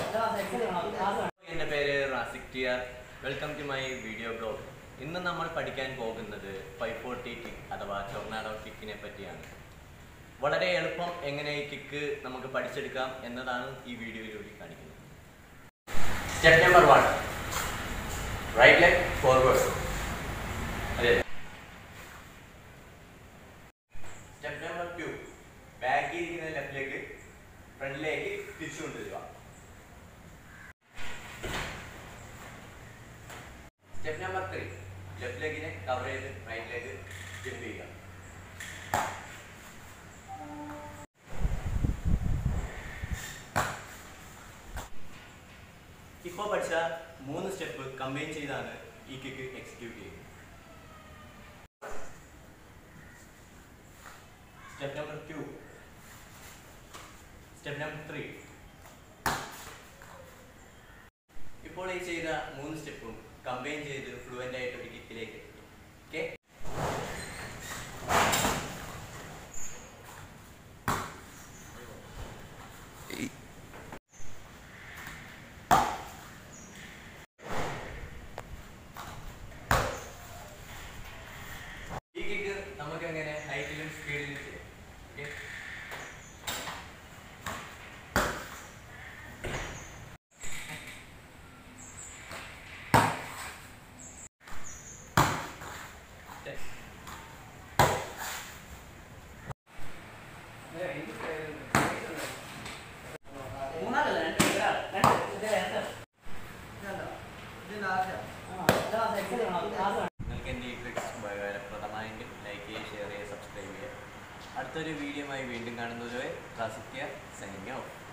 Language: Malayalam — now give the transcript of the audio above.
എൻ്റെ പേര് Rasik dear welcome to my video blog ഇന്ന് നമ്മൾ പഠിക്കാൻ പോകുന്നത് ഫൈവ് ഫോർട്ടി കിക്ക് അഥവാ ടൊർണാഡോ കിക്കിനെ പറ്റിയാണ് വളരെ എളുപ്പം എങ്ങനെ ഈ കിക്ക് നമുക്ക് പഠിച്ചെടുക്കാം എന്നതാണ് ഈ വീഡിയോയിലൂടെ കാണിക്കുന്നത് step number one right leg forward അതെ സ്റ്റെപ്പ് നമ്പർ ടു ബാക്കിൽ ഇരിക്കുന്ന ലെഫ്റ്റിലേക്ക് ഫ്രണ്ടിലേക്ക് തിരിച്ചു കൊണ്ടുവരിക സ്റ്റെപ്പ് നമ്പർ ത്രീ ലെഫ്റ്റ് ലെഗിനെ കവർ ചെയ്ത് റൈറ്റ് ലെഗ് ജമ്പ് ചെയ്യുക ഇപ്പോൾ പഠിച്ച മൂന്ന് സ്റ്റെപ്പ് കമ്പൈൻ ചെയ്താണ് ഈ കിക്ക് എക്സിക്യൂട്ട് ചെയ്യുന്നത് step number two step number three ഇപ്പോൾ ഈ ചെയ്ത മൂന്ന് സ്റ്റെപ്പും കമ്പൈൻ ചെയ്ത് ഫ്ലുവൻ്റ് ആയിട്ട് ഒരു കിക്കിലേക്ക് എത്തി ഓക്കെ ഈ കിക്ക് നമുക്ക് എങ്ങനെ ഹൈറ്റിലും സ്പീഡിലും ചെയ്യാം ഓക്കെ നിങ്ങൾക്ക് എൻ്റെ ഈ ട്രിക്സ് ഉപകാരപ്രദമായെങ്കിൽ ലൈക്ക് ചെയ്യുക ഷെയർ ചെയ്യുക സബ്സ്ക്രൈബ് ചെയ്യുക അടുത്തൊരു വീഡിയോയുമായി വീണ്ടും കാണുന്നതുവരെ ക്ലാസിക്കുക സൈനിങ് ഓഫ്